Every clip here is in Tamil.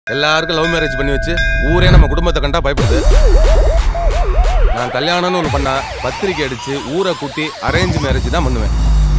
எல்லாருக்கும் லவ் மேரேஜ் பண்ணி வச்சு ஊரே நம்ம குடும்பத்தை கண்டா பயப்படுது நான் கல்யாணம்னு ஒன்று பண்ணா பத்திரிக்கை அடிச்சு ஊரை கூட்டி அரேஞ்ச் மேரேஜ் தான் பண்ணுவேன்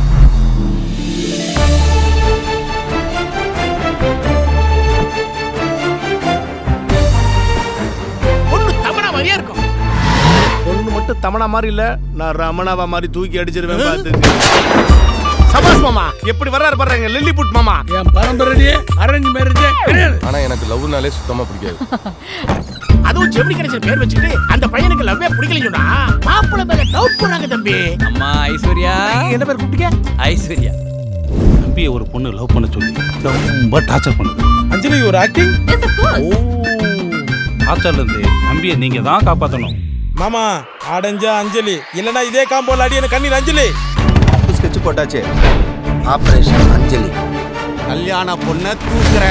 பொண்ணு தமனா மாதிரியா இருக்கும் பொண்ணு மட்டும் தமனா மாதிரி இல்ல நான் ரமணாவா மாதிரி தூக்கி அடிச்சிருவேன் பாத்துக்கு சபாஸ் மாமா எப்படி வர்றாரு பாருங்க லில்லிபுட் மாமா என் பரம்பரையே அரேஞ்ச் மேரேஜே கிடையாது ஆனா எனக்கு லவ்னாலே சுத்தமா பிடிக்காது அதுவும் ஜெமினி கணேசன் பேர் வச்சுக்கிட்டு அந்த பையனுக்கு லவ்வே பிடிக்கலன்னு சொன்னா மாப்பிள்ளை மேல டவுட் போடுறாங்க தம்பி அம்மா ஐஸ்வர்யா என்ன பேர் கூப்பிட்டீங்க ஐஸ்வர்யா தம்பியை ஒரு பொண்ணு லவ் பண்ண சொல்லி ரொம்ப டார்ச்சர் பண்ணுது அஞ்சலி ஒரு ஆக்டிங் Yes, of course. டார்ச்சர்ல இருந்து தம்பியை நீங்க தான் காப்பாத்தணும் மாமா அடைஞ்சா அஞ்சலி இல்லனா இதே காம்போல அடி எனக்கு கண்ணீர் அஞ்சலி ஸ்கெட்ச் போட்டாச்சு ஆபரேஷன் அஞ்சலி கல்யாண பொண்ண தூக்குற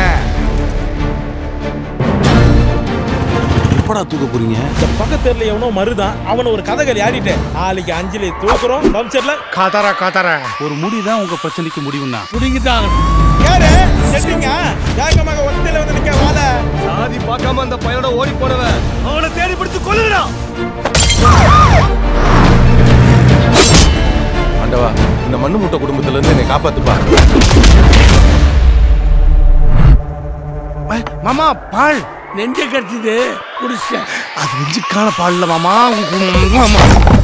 எப்படா தூக்க போறீங்க இந்த பக்கத்துல எவனோ மருதான் அவன ஒரு கதகளி ஆடிட்டேன் நாளைக்கு அஞ்சலி தூக்குறோம் பம்சர்ல காத்தாரா காத்தாரா ஒரு முடிதான் உங்க பிரச்சனைக்கு முடிவுன்னா புடிங்கிட்டாங்க யாரு செட்டிங்க யாங்க மக ஒத்தையில வந்து நிக்க வாழ சாதி பார்க்காம அந்த பையனோட ஓடி போனவன் அவனை தேடி பிடிச்சு கொல்லுடா ஆண்டவா இந்த மண்ணு முட்டை குடும்பத்துல இருந்து என்னை காப்பாத்துப்பா மாமா பால் நெஞ்ச கடிச்சது குடிச்சேன் அது நெஞ்சுக்கான பால்ல மாமா மாமா